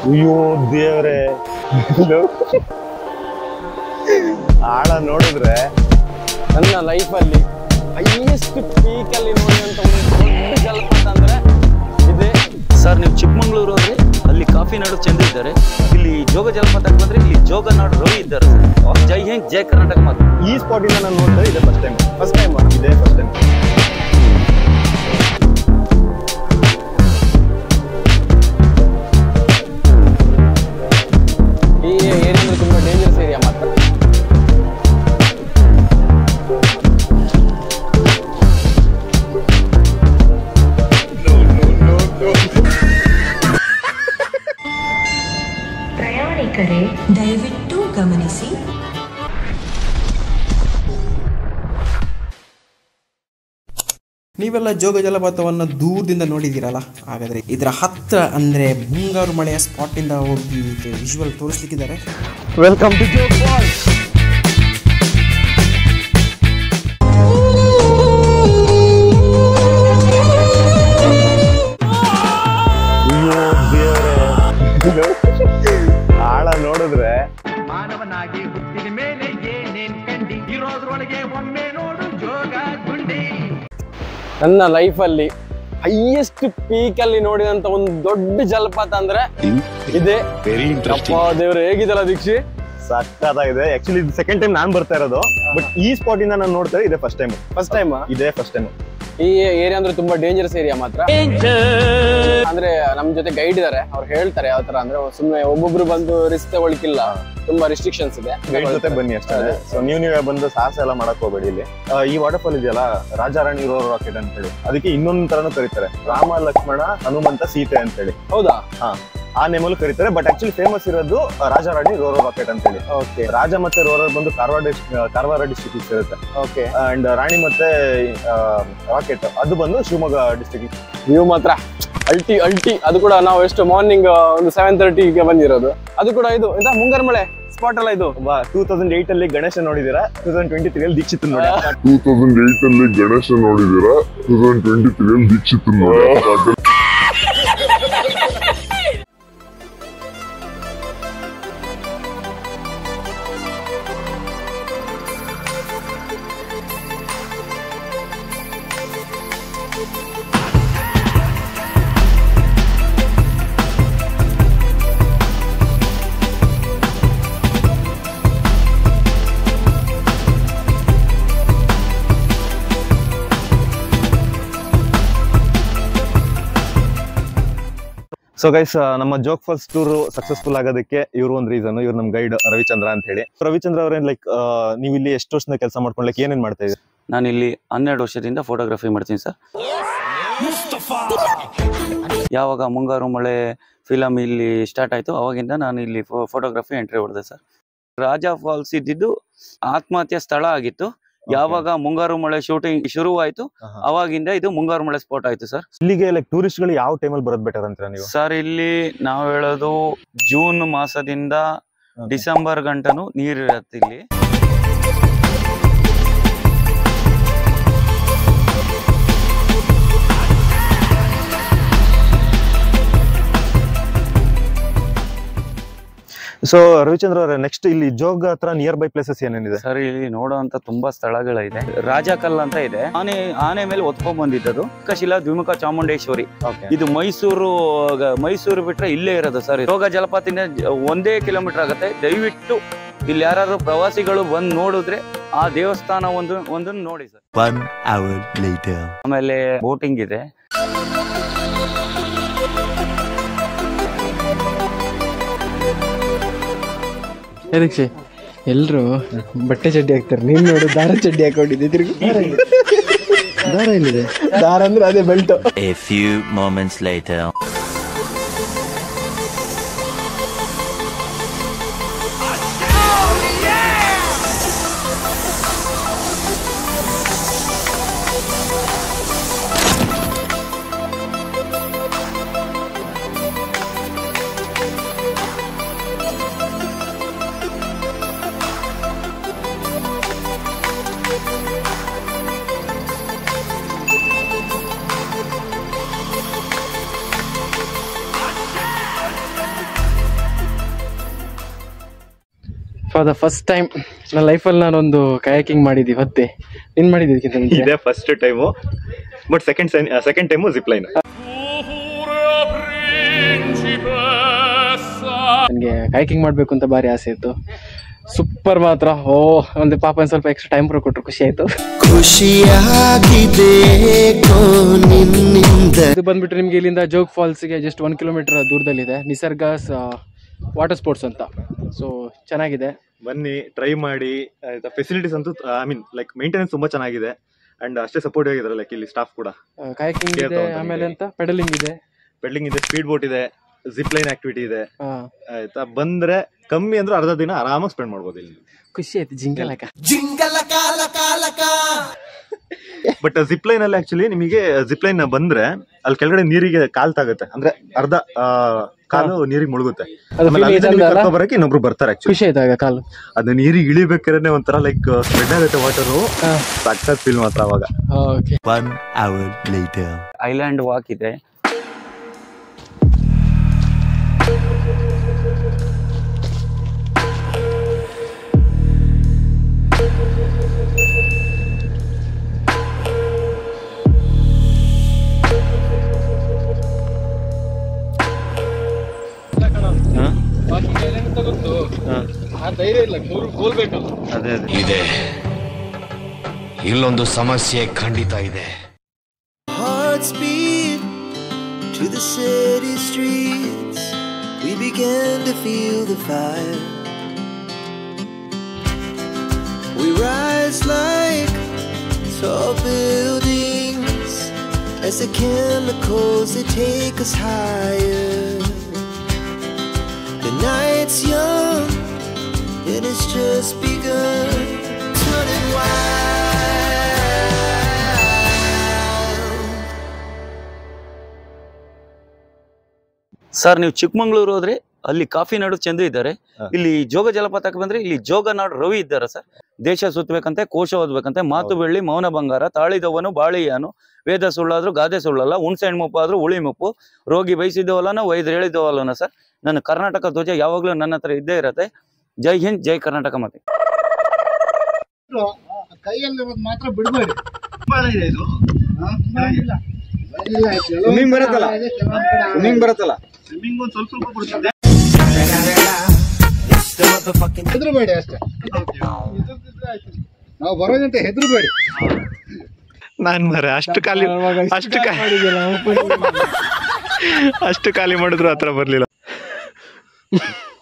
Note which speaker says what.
Speaker 1: ಅಯ್ಯೋ ದೇವ್ರೆ ಆಳ ನೋಡಿದ್ರೆ
Speaker 2: ನನ್ನ ಲೈಫಲ್ಲಿ ಹೈಯೆಸ್ಟ್ ಪೀಕಲ್ಲಿ ನೋಡಿದಂಥ ಒಂದು ದೊಡ್ಡ ಜಲಪಾತ ಅಂದರೆ ಇದೆ
Speaker 3: ಸರ್ ನೀವು ಚಿಕ್ಕಮಂಗ್ಳೂರು ಹೋದ್ರೆ ಅಲ್ಲಿ ಕಾಫಿ ನಾಡು ಚಂದ್ರ ಇದ್ದಾರೆ ಇಲ್ಲಿ ಜೋಗ ಜಲಪಾತಕ್ಕೆ ಬಂದ್ರೆ ಇಲ್ಲಿ ಜೋಗ ನಾಡು ರವಿ ಇದ್ದಾರೆ ಸರ್ ಜೈ ಹಿಂದ್ ಜೈ ಕರ್ನಾಟಕ ಮಾತು
Speaker 1: ಈ ಸ್ಪಾಟಿಂದ ನಾನು ನೋಡಿದ್ರೆ ಇದೆ ಫಸ್ಟ್ ಟೈಮ್
Speaker 2: ಫಸ್ಟ್ ಟೈಮ್
Speaker 1: ಇದೇ ಫಸ್ಟ್ ಟೈಮ್
Speaker 2: ಈ ಏರಿಯಾ ಅಂದರೆ ತುಂಬ ಡೇಂಜರಸ್ ಏರಿಯಾ ಮಾತ್ರ
Speaker 4: ಪ್ರಯಾಣಿಕರೇ ದಯವಿಟ್ಟು ಗಮನಿಸಿ
Speaker 5: ನೀವೆಲ್ಲ ಜೋಗ ಜಲಪಾತವನ್ನು ದೂರದಿಂದ ನೋಡಿದ್ದೀರಲ್ಲ ಹಾಗಾದರೆ ಇದರ ಹತ್ತಿರ ಅಂದರೆ ಮುಂಗಾರು ಮಳೆಯ ಸ್ಪಾಟಿಂದ ಹೋಗಿ ವಿಜುವಲ್ ತೋರಿಸ್ಲಿಕ್ಕಿದ್ದಾರೆ
Speaker 2: ವೆಲ್ಕಮ್ ಟು ಜೋಗ್ ಫಾಲ್ಸ್
Speaker 1: ಅಯ್ಯೋ ದೇವ್ರೆ ಆಳ ನೋಡಿದ್ರೆ
Speaker 6: ಮಾನವನಾಗಿ ಹುಟ್ಟಿದ ಮೇಲೆ ಏನೇನ್ ಕಂಡಿ ಇರೋದ್ರೊಳಗೆ ಒಮ್ಮೆ ನೋಡು ಜೋಗ ಗುಂಡಿ
Speaker 2: ನನ್ನ ಲೈಫಲ್ಲಿ ಹೈಯೆಸ್ಟ್ ಪೀಕಲ್ಲಿ ನೋಡಿದಂಥ ಒಂದು ದೊಡ್ಡ ಜಲಪಾತ ಅಂದರೆ ಇದೆ ಅಪ್ಪ ದೇವ್ರೆ ಹೇಗಿದಲ್ಲ ದೀಕ್ಷಿ
Speaker 1: ಸಕ್ಕತ್ತಾಗಿದೆ ಆಕ್ಚುಲಿ ಇದು ಸೆಕೆಂಡ್ ಟೈಮ್ ನಾನ್ ಬರ್ತಾ ಇರೋದು ಬಟ್ ಈ ಸ್ಪಾಟ್ ಇಂದ ನಾನು ನೋಡ್ತಾ ಇದ್ದೆ ಫಸ್ಟ್ ಟೈಮ್
Speaker 2: ಫಸ್ಟ್ ಟೈಮ್
Speaker 1: ಇದೇ ಫಸ್ಟ್ ಟೈಮ್
Speaker 2: ಈ ಏರಿಯಾ ಅಂದ್ರೆ ತುಂಬಾ ಡೇಂಜರಸ್ ಏರಿಯಾ ಮಾತ್ರ ಅಂದ್ರೆ ನಮ್ ಜೊತೆ ಗೈಡ್ ಇದಾರೆ ಅವ್ರು ಹೇಳ್ತಾರೆ ಯಾವ ತರ ಅಂದ್ರೆ ಸುಮ್ನೆ ಒಬ್ಬೊಬ್ರು ಬಂದು ರಿಸ್ಕ್ ತಗೊಳ್ಕಿಲ್ಲ ತುಂಬಾ ರಿಸ್ಟ್ರಿಕ್ಷನ್ಸ್ ಇದೆ
Speaker 1: ಗೈಡ್ ಜೊತೆ ಬನ್ನಿ ಅಷ್ಟೇ ಸೊ ನೀವು ನೀವೇ ಬಂದು ಸಾಹಸ ಎಲ್ಲ ಮಾಡಕ್ ಹೋಗ್ಬೇಡಿ ಇಲ್ಲಿ ಆ, ಈ ವಾಟರ್ ಫಾಲ್ ಇದೆಯಲ್ಲ ರಾಜಾರಾಣಿ ರೋರ್ ರಾಕೆಟ್ ಅಂತ ಹೇಳಿ ಅದಕ್ಕೆ ಇನ್ನೊಂದ್ ತರನು ಕರೀತಾರೆ ರಾಮ ಲಕ್ಷ್ಮಣ ಹನುಮಂತ ಸೀತೆ ಅಂತ ಹೇಳಿ
Speaker 2: ಹೌದಾ
Speaker 1: ಹಾ ಆ ನೇಮಲ್ಲೂ ಕರೀತಾರೆ ಬಟ್ ಆಕ್ಚುಲಿ ಫೇಮಸ್ ಇರೋದು ಆ, ರಾಜಾರಾಣಿ ರೋರೋ ರಾಕೆಟ್ ಅಂತ ಹೇಳಿ
Speaker 2: ಓಕೆ
Speaker 1: ರಾಜ ಮತ್ತೆ ರೋರರ್ ಬಂದು ಕಾರವಾರ ಡಿಸ್- ಕಾರವಾರ ಡಿಸ್ಟ್ರಿಕ್ಟ್ ಇರುತ್ತೆ
Speaker 2: ಓಕೆ
Speaker 1: ಅಂಡ್ ರಾಣಿ ಮತ್ತೆ ರಾಕೆಟ್ ಅದು ಬಂದು ಶಿವಮೊಗ್ಗ ಡಿಸ್ಟ್ರಿಕ್ಟ್
Speaker 2: ವ್ಯೂ ಮಾತ್ರ ಅಲ್ಟಿ ಅಲ್ಟಿ ಅದು ಕೂಡ ನಾವು ಎಷ್ಟು ಮಾರ್ನಿಂಗ್ ಒಂದು ಸೆವೆನ್ ತರ್ಟಿಗೆ ಬಂದಿರೋದು ಅದು ಕೂಡ ಇದು ಎಂತ ಮುಂಗಾರು ಮಳೆ ಸ್ಪಾಟ್ ಅಲ್ಲ ಇದು
Speaker 1: ಟೂ ತೌಸಂಡ್ ಏಟ್ ಅಲ್ಲಿ ಗಣೇಶ ನೋಡಿದೀರಾ ಟೂ ತೌಸಂಡ್ ಟ್ವೆಂಟಿ ತ್ರೀ ಅಲ್ಲಿ ದೀಕ್ಷಿತ್ ನೋಡಿ
Speaker 7: ಟೂ ತೌಸಂಡ್ ಏಟ್ ಅಲ್ಲಿ ಗಣೇಶ ನೋಡಿದೀರಾ ಟೂ ತೌಸಂಡ್ ಟ್ವೆಂಟಿ ತ್ರೀ ಅಲ್ಲಿ ದೀಕ್ಷಿತ್ ನೋಡಿ
Speaker 1: ಸೊ ಗೈಸ್ ನಮ್ಮ ಜೋಗ್ ಫಾಲ್ಸ್ ಟೂರ್ ಸಕ್ಸಸ್ಫುಲ್ ಆಗೋದಕ್ಕೆ ಇವ್ರು ಒಂದು ರೀಸನ್ ಇವ್ರು ನಮ್ ಗೈಡ್ ರವಿಚಂದ್ರ ಅಂತ ಹೇಳಿ ರವಿಚಂದ್ರ ಅವ್ರೇನ್ ಲೈಕ್ ನೀವು ಇಲ್ಲಿ ಎಷ್ಟು ವರ್ಷದಿಂದ ಕೆಲಸ ಮಾಡ್ಕೊಂಡು ಲೈಕ್ ಏನೇನ್ ಮಾಡ್ತಾ ಇದ್ದೀರಿ
Speaker 3: ನಾನು ಇಲ್ಲಿ ಹನ್ನೆರಡು ವರ್ಷದಿಂದ ಫೋಟೋಗ್ರಫಿ ಮಾಡ್ತೀನಿ ಸರ್ ಯಾವಾಗ ಮುಂಗಾರು ಮಳೆ ಫಿಲಮ್ ಇಲ್ಲಿ ಸ್ಟಾರ್ಟ್ ಆಯ್ತು ಅವಾಗಿಂದ ನಾನು ಇಲ್ಲಿ ಫೋಟೋಗ್ರಫಿ ಎಂಟ್ರಿ ಹೊಡೆದೆ ಸರ್ ರಾಜಾ ಫಾಲ್ಸ್ ಇದ್ದಿದ್ದು ಆತ್ಮಹತ್ಯೆ ಸ್ಥಳ ಆಗಿತ್ತು ಯಾವಾಗ ಮುಂಗಾರು ಮಳೆ ಶೂಟಿಂಗ್ ಶುರುವಾಯ್ತು ಅವಾಗಿಂದ ಇದು ಮುಂಗಾರು ಮಳೆ ಸ್ಪಾಟ್ ಆಯ್ತು ಸರ್
Speaker 1: ಇಲ್ಲಿಗೆ ಲೈಕ್ ಟೂರಿಸ್ಟ್ಗಳು ಯಾವ ಟೈಮಲ್ಲಿ ಬರೋದು ಬೆಟರ್ ಅಂತೀರಾ ನೀವು
Speaker 3: ಸರ್ ಇಲ್ಲಿ ನಾವು ಹೇಳೋದು ಜೂನ್ ಮಾಸದಿಂದ ಡಿಸೆಂಬರ್ ಗಂಟನು ನೀರಿರತ್ತೆ ಇಲ್ಲಿ
Speaker 1: ಸೊ ರವಿಚಂದ್ರ ಅವರೇ ನೆಕ್ಸ್ಟ್ ಇಲ್ಲಿ ಜೋಗ್ ಹತ್ರ ನಿಯರ್ ಬೈ ಪ್ಲೇಸಸ್ ಏನೇನಿದೆ
Speaker 3: ಸರ್ ಇಲ್ಲಿ ನೋಡುವಂತ ತುಂಬಾ ಸ್ಥಳಗಳಿದೆ ರಾಜಕಲ್ ಅಂತ ಇದೆ ಆನೆ ಆನೆ ಮೇಲೆ ಹೊತ್ಕೊಂಡ್ ಬಂದಿದ್ದದು ಕಶಿಲಾ ದ್ವಿಮುಖ ಚಾಮುಂಡೇಶ್ವರಿ ಇದು ಮೈಸೂರು ಗ- ಮೈಸೂರು ಬಿಟ್ರೆ ಇಲ್ಲೇ ಇರೋದು ಸರ್ ಯೋಗ ಜಲಪಾತದಿಂದ ಜ- ಒಂದೇ ಕಿಲೋಮೀಟರ್ ಆಗುತ್ತೆ ದಯವಿಟ್ಟು ಇಲ್ಲಿ ಯಾರು ಪ್ರವಾಸಿಗಳು ಬಂದು ನೋಡಿದ್ರೆ ಆ ದೇವಸ್ಥಾನ ಒಂದು ಒಂದನ್ನು ನೋಡಿ ಸರ್
Speaker 8: One hour later.
Speaker 3: ಆಮೇಲೆ ಬೋಟಿಂಗ್ ಇದೆ
Speaker 9: ನಿರೀಕ್ಷೆ ಎಲ್ರು ಬಟ್ಟೆ ಚಡ್ಡಿ ಹಾಕ್ತಾರೆ ನೀನ್ ನೋಡು ದಾರ ಚಡ್ಡಿ ಹಾಕೊಂಡಿದ್ದೆ ತಿರುಗಿ ದಾರ ಎಲ್ಲಿ? ದಾರ ಎಲ್ಲಿದೆ ದಾರ ಅಂದ್ರೆ ಅದೇ belt
Speaker 8: A few moments later.
Speaker 9: For the first time ನನ್ನ ಲೈಫಲ್ಲಿ ನಾನೊಂದು ಕಯಾಕಿಂಗ್ ಮಾಡಿದ್ದೆ ಇವತ್ತೇ ನೀನು ಮಾಡಿದ್ದಕ್ಕಿಂತ ಮುಂಚೆ
Speaker 1: ಇದೇ first time but second second time zip line
Speaker 9: ನನಗೆ ಕಯಾಕಿಂಗ್ ಮಾಡಬೇಕು ಅಂತ ಭಾರಿ ಆಸೆ ಇತ್ತು ಸೂಪರ್ ಮಾತ್ರ ಓ ಒಂದು ಪಾಪ ಒಂದು ಸ್ವಲ್ಪ ಎಕ್ಸ್ಟ್ರಾ ಟೈಮ್ ಕೊಟ್ಟರು ಖುಷಿ ಆಯಿತು
Speaker 10: ಖುಷಿಯಾಗಿದೆ ನಿನ್ನಿಂದ
Speaker 9: ಇದು ಬಂದ್ಬಿಟ್ಟು ನಿಮಗೆ ಇಲ್ಲಿಂದ ಜೋಗ್ ಫಾಲ್ಸ್ಗೆ ಜಸ್ಟ್ ಒನ್ ಕಿಲೋಮೀಟರ್ ದೂರದಲ್ಲಿದೆ ನಿಸರ್ಗ ವಾಟರ್ ಸ್ಪೋರ್ಟ್ಸ್ ಅಂತ ಸೊ ಚೆನ್ನಾಗಿದೆ
Speaker 1: ಬನ್ನಿ ಟ್ರೈ ಮಾಡಿ ಆಯ್ತಾ ಫೆಸಿಲಿಟೀಸ್ ಅಂತೂ ಐ ಮೀನ್ ಲೈಕ್ ಮೇಂಟೆನೆನ್ಸ್ ತುಂಬಾ ಚೆನ್ನಾಗಿದೆ ಅಂಡ್ ಅಷ್ಟೇ ಸಪೋರ್ಟ್ ಆಗಿದ್ದಾರೆ ಲೈಕ್ ಇಲ್ಲಿ ಸ್ಟಾಫ್ ಕೂಡ
Speaker 9: ಕಯಾಕಿಂಗ್
Speaker 1: ಕೇಳ್ತಾ
Speaker 9: ಇದೆ
Speaker 1: ಉಂಟು
Speaker 9: ಆಮೇಲೆ
Speaker 1: ನಿಮಗೆ.
Speaker 9: ಅಂತ ಪೆಡಲಿಂಗ್ ಇದೆ
Speaker 1: ಬೆಡ್ಲಿಂಗ್ ಇದೆ ಸ್ಪೀಡ್ ಬೋಟ್ ಇದೆ ಜಿಪ್ ಲೈನ್ ಆಕ್ಟಿವಿಟಿ ಇದೆ
Speaker 9: ಹಾ
Speaker 1: ಆಯ್ತಾ ಬಂದ್ರೆ ಕಮ್ಮಿ ಅಂದ್ರೆ ಅರ್ಧ ದಿನ ಆರಾಮಾಗಿ ಸ್ಪೆಂಡ್ ಮಾಡ್ಬೋದು ಇಲ್ಲಿ
Speaker 9: ಖುಷಿ ಆಯ್ತು ಜಿಂಗಲಕ
Speaker 10: ಜಿಂಗಲ ಕಾಲ ಕಾಲಕ
Speaker 1: ಬಟ್ ಜಿಪ್ ಲೈನ್ ಅಲ್ಲಿ ಆಕ್ಚುಲಿ ನಿಮಗೆ ಜಿಪ್ ಲೈನ್ ಬಂದ್ರೆ ಅಲ್ಲಿ ಕೆಳಗಡೆ ನೀರಿಗೆ ಕಾಲ್ ತಾಗುತ್ತೆ ಅಂದ್ರೆ ಅರ್ಧ ಆ, ಕಾಲು ನೀರಿಗೆ ಮುಳುಗುತ್ತೆ
Speaker 9: ಅದು
Speaker 1: ಆಮೇಲೆ
Speaker 9: feeling
Speaker 1: ಅಲ್ಲಿಂದ ನಿಮಗೆ
Speaker 9: ಚಂದ ಅಲ್ಲ?
Speaker 1: ಕರ್ಕೊಂಡ್ ಬರಕ್ಕೆ ಇನ್ನೊಬ್ರು ಬರ್ತಾರೆ ಆಕ್ಚುಲಿ
Speaker 9: ಖುಷಿ ಆಯ್ತು ಆಗ ಕಾಲು
Speaker 1: ಅದು ನೀರಿಗೆ ಇಳಿಬೇಕಾದ್ರೆ ಒಂಥರ ಲೈಕ್ ಸ್ಪ್ರೆಡ್ ಆಗುತ್ತೆ ವಾಟರು ಸಖತ್ ಫೀಲ್ ಮಾತ್ರ ಅವಾಗ
Speaker 9: okay
Speaker 8: One hour later.
Speaker 3: Island walk ಇದೆ
Speaker 9: ಧೈರ್ಯ ಇಲ್ಲ ಗೋಲ್ಬೇಕಲ್ಲ
Speaker 1: ಅದೇ ಅದೇ
Speaker 10: ಇದೆ ಇಲ್ಲೊಂದು ಸಮಸ್ಯೆ ಖಂಡಿತ ಇದೆ Hearts beat to the city streets. We began to feel the fire. We rise like tall buildings as the chemicals they take us higher. The night's young and it's just begun turning wild.
Speaker 3: Sir ನೀವು ಚಿಕ್ಕಮಂಗ್ಳೂರು ಹೋದ್ರೆ ಅಲ್ಲಿ coffee ನಾಡು ಚಂದು ಇದ್ದಾರೆ
Speaker 1: ಹಾ.
Speaker 3: ಇಲ್ಲಿ ಜೋಗ ಜಲಪಾತಕ್ಕೆ ಬಂದ್ರೆ ಇಲ್ಲಿ ಜೋಗ ನಾಡು ರವಿ ಇದ್ದಾರೆ ಸರ್ ದೇಶ ಸುತ್ತಬೇಕಂತೆ ಕೋಶ ಓದ್ಬೇಕಂತೆ ಮಾತು
Speaker 1: ಹೌದು.
Speaker 3: ಬೆಳ್ಳಿ ಮೌನ ಬಂಗಾರ ತಾಳಿದವನು ಬಾಳಿಯಾನು ವೇದ ಸುಳ್ಳಾದ್ರೂ ಗಾದೆ ಸುಳ್ಳಲ್ಲ ಹುಣ್ಸೆ ಮುಪ್ಪು ಆದ್ರೂ ಉಳಿ ಮುಪ್ಪು ರೋಗಿ ಬಯಸಿದವಲ್ಲನ ವೈದ್ಯ ಹೇಳಿದವಲ್ಲನ ಸರ್ ನನ್ನ ಕರ್ನಾಟಕ ಧ್ವಜ ಯಾವಾಗ್ಲೂ ನನ್ನ ಹತ್ರ ಇದ್ದೇ ಇರತ್ತೆ ಜೈ ಹಿಂದ್ ಜೈ ಕರ್ನಾಟಕ ಮತ್ತೆ
Speaker 11: ಕೈಯಲ್ಲಿರೋದು ಮಾತ್ರ ಬಿಡಬೇಡಿ
Speaker 1: ಸ್ವಿಮ್ಮಿಂಗ್ ಬರುತ್ತಲ್ಲ ಸ್ವಿಮ್ಮಿಂಗ್ ಬರುತ್ತಲ್ಲ
Speaker 11: ಹೆದರ್ಬೇಡಿ ಅಷ್ಟೇ ನಾವು ಬರೋ ಗಂಟೆ ಹೆದರ್ಬೇಡಿ
Speaker 1: ನಾನ್ ಮರ ಅಷ್ಟು ಖಾಲಿ ಅಷ್ಟು ಖಾ- ಅಷ್ಟು ಖಾಲಿ ಮಾಡಿದ್ರು ಹತ್ರ ಬರ್ಲಿಲ್ಲ